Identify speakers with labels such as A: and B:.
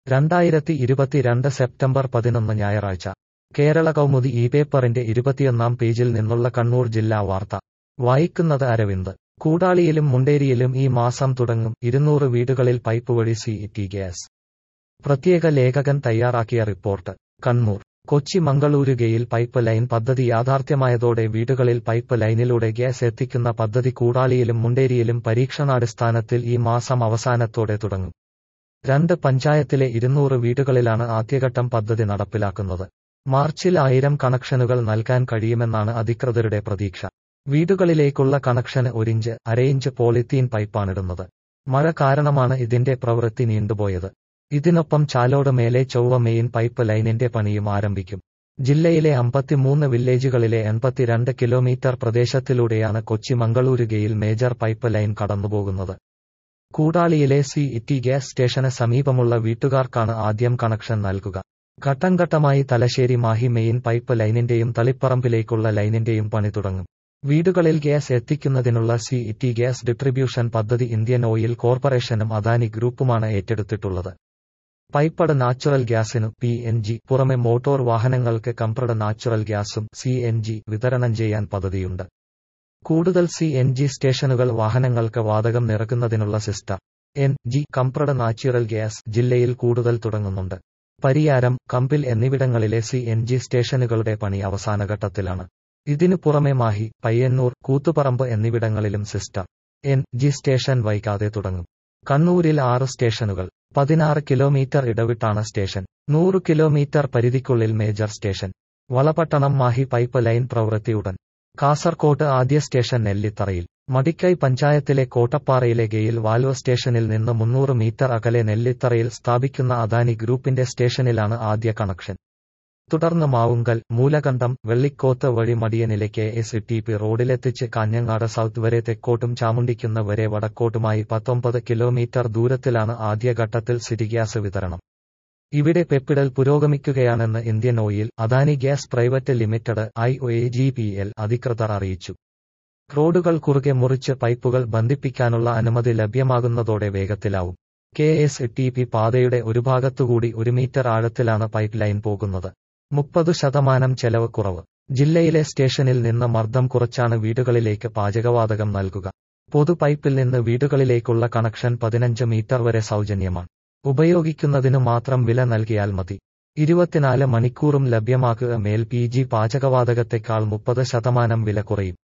A: രണ്ടായിരത്തി ഇരുപത്തിരണ്ട് സെപ്റ്റംബർ പതിനൊന്ന് ഞായറാഴ്ച കേരള കൗമുദി ഈ പേപ്പറിന്റെ ഇരുപത്തിയൊന്നാം പേജിൽ നിന്നുള്ള കണ്ണൂർ ജില്ലാ വാർത്ത വായിക്കുന്നത് അരവിന്ദ് കൂടാളിയിലും മുണ്ടേരിയിലും ഈ മാസം തുടങ്ങും ഇരുന്നൂറ് വീടുകളിൽ പൈപ്പ് വഴി സി ടി ഗ്യാസ് പ്രത്യേക ലേഖകൻ തയ്യാറാക്കിയ report Kannur Kochi Mangaluru GAIL pipeline പദ്ധതി യാഥാർത്ഥ്യമായതോടെ വീടുകളിൽ പൈപ്പ് ലൈനിലൂടെ ഗ്യാസ് എത്തിക്കുന്ന പദ്ധതി കൂടാളിയിലും മുണ്ടേരിയിലും പരീക്ഷണാടിസ്ഥാനത്തിൽ ഈ മാസം അവസാനത്തോടെ തുടങ്ങും രണ്ട് പഞ്ചായത്തിലെ ഇരുന്നൂറ് വീടുകളിലാണ് ആദ്യഘട്ടം പദ്ധതി നടപ്പിലാക്കുന്നത് മാർച്ചിൽ ആയിരം കണക്ഷനുകൾ നൽകാൻ കഴിയുമെന്നാണ് അധികൃതരുടെ പ്രതീക്ഷ വീടുകളിലേക്കുള്ള കണക്ഷന് ഒരിഞ്ച് അരയിഞ്ച് പോളിത്തീൻ പൈപ്പാണിടുന്നത് മഴ കാരണമാണ് ഇതിന്റെ പ്രവൃത്തി നീണ്ടുപോയത് ഇതിനൊപ്പം ചാലോട് മേലെ ചൊവ്വ മെയിൻ പൈപ്പ് ലൈനിന്റെ പണിയും ആരംഭിക്കും ജില്ലയിലെ അമ്പത്തിമൂന്ന് വില്ലേജുകളിലെ എൺപത്തിരണ്ട് കിലോമീറ്റർ പ്രദേശത്തിലൂടെയാണ് Kochi Mangaluru GAIL major pipeline കടന്നുപോകുന്നത് കൂടാളിയിലെ സി ഇറ്റി ഗ്യാസ് സ്റ്റേഷന് സമീപമുള്ള വീട്ടുകാർക്കാണ് ആദ്യം കണക്ഷൻ നൽകുക ഘട്ടം ഘട്ടമായി തലശ്ശേരി മാഹി മെയിൻ പൈപ്പ് ലൈനിന്റെയും തളിപ്പറമ്പിലേക്കുള്ള ലൈനിന്റെയും പണി തുടങ്ങും വീടുകളിൽ ഗ്യാസ് എത്തിക്കുന്നതിനുള്ള സി ഇറ്റി ഗ്യാസ് ഡിസ്ട്രിബ്യൂഷൻ പദ്ധതി ഇന്ത്യൻ ഓയിൽ കോർപ്പറേഷനും അദാനി ഗ്രൂപ്പുമാണ് ഏറ്റെടുത്തിട്ടുള്ളത് പൈപ്പഡ് നാച്ചുറൽ ഗ്യാസിനു പി എൻ ജി പുറമെ മോട്ടോർ വാഹനങ്ങൾക്ക് കംപ്രഡ് നാച്ചുറൽ ഗ്യാസും സി എൻ ജി വിതരണം ചെയ്യാൻ പദ്ധതിയുണ്ട് കൂടുതൽ സി എൻ ജി സ്റ്റേഷനുകൾ വാഹനങ്ങൾക്ക് വാതകം നിറക്കുന്നതിനുള്ള സിസ്റ്റർ N G compressed natural gas ജില്ലയിൽ കൂടുതൽ തുടങ്ങുന്നുണ്ട് പരിയാരം കമ്പിൽ എന്നിവിടങ്ങളിലെ സി എൻ ജി സ്റ്റേഷനുകളുടെ പണി അവസാനഘട്ടത്തിലാണ് ഇതിനു പുറമെ മാഹി പയ്യന്നൂർ കൂത്തുപറമ്പ് എന്നിവിടങ്ങളിലും സിസ്റ്റർ എൻ ജി സ്റ്റേഷൻ വൈകാതെ തുടങ്ങും കണ്ണൂരിൽ ആറ് സ്റ്റേഷനുകൾ പതിനാറ് കിലോമീറ്റർ ഇടവിട്ടാണ് സ്റ്റേഷൻ നൂറ് കിലോമീറ്റർ പരിധിക്കുള്ളിൽ major station Valapattanam Mahe pipeline പ്രവൃത്തി ഉടൻ കാസർകോട്ട് ആദ്യ സ്റ്റേഷൻ നെല്ലിത്തറയിൽ മടിക്കൈ പഞ്ചായത്തിലെ കോട്ടപ്പാറയിലെ ഗെയിൽ വാൽവ് സ്റ്റേഷനിൽ നിന്ന് മുന്നൂറ് മീറ്റർ അകലെ നെല്ലിത്തറയിൽ സ്ഥാപിക്കുന്ന അദാനി ഗ്രൂപ്പിന്റെ സ്റ്റേഷനിലാണ് ആദ്യ കണക്ഷൻ തുടർന്ന് മാവുങ്കൽ മൂലകണ്ഠം വെള്ളിക്കോത്ത് വഴി മടിയനിലെ കെ എസ് ടി പി റോഡിലെത്തിച്ച് കാഞ്ഞങ്ങാട് സൗത്ത് വരെ തെക്കോട്ടും ചാമുണ്ടിക്കുന്ന വരെ വടക്കോട്ടുമായി പത്തൊമ്പത് കിലോമീറ്റർ ദൂരത്തിലാണ് ആദ്യഘട്ടത്തിൽ സിറ്റി ഗ്യാസ് വിതരണം ഇവിടെ പെപ്പിടൽ പുരോഗമിക്കുകയാണെന്ന് Indian oil Adani gas private limited I O A G P L അധികൃതർ അറിയിച്ചു റോഡുകൾ കുറുകെ മുറിച്ച് പൈപ്പുകൾ ബന്ധിപ്പിക്കാനുള്ള അനുമതി ലഭ്യമാകുന്നതോടെ വേഗത്തിലാവും കെ എസ് ടി പി പാതയുടെ ഒരു ഭാഗത്തുകൂടി ഒരു മീറ്റർ ആഴത്തിലാണ് പൈപ്പ് ലൈൻ പോകുന്നത് മുപ്പത് ശതമാനം ചെലവ് കുറവ് ജില്ലയിലെ സ്റ്റേഷനിൽ നിന്ന് മർദ്ദം കുറച്ചാണ് വീടുകളിലേക്ക് പാചകവാതകം നൽകുക പൊതു പൈപ്പിൽ നിന്ന് വീടുകളിലേക്കുള്ള കണക്ഷൻ പതിനഞ്ച് മീറ്റർ വരെ സൗജന്യമാണ് ഉപയോഗിക്കുന്നതിനു മാത്രം വില നൽകിയാൽ മതി ഇരുപത്തിനാല് മണിക്കൂറും ലഭ്യമാക്കുക മേൽ പി ജി പാചകവാതകത്തെക്കാൾ മുപ്പത് ശതമാനം വില കുറയും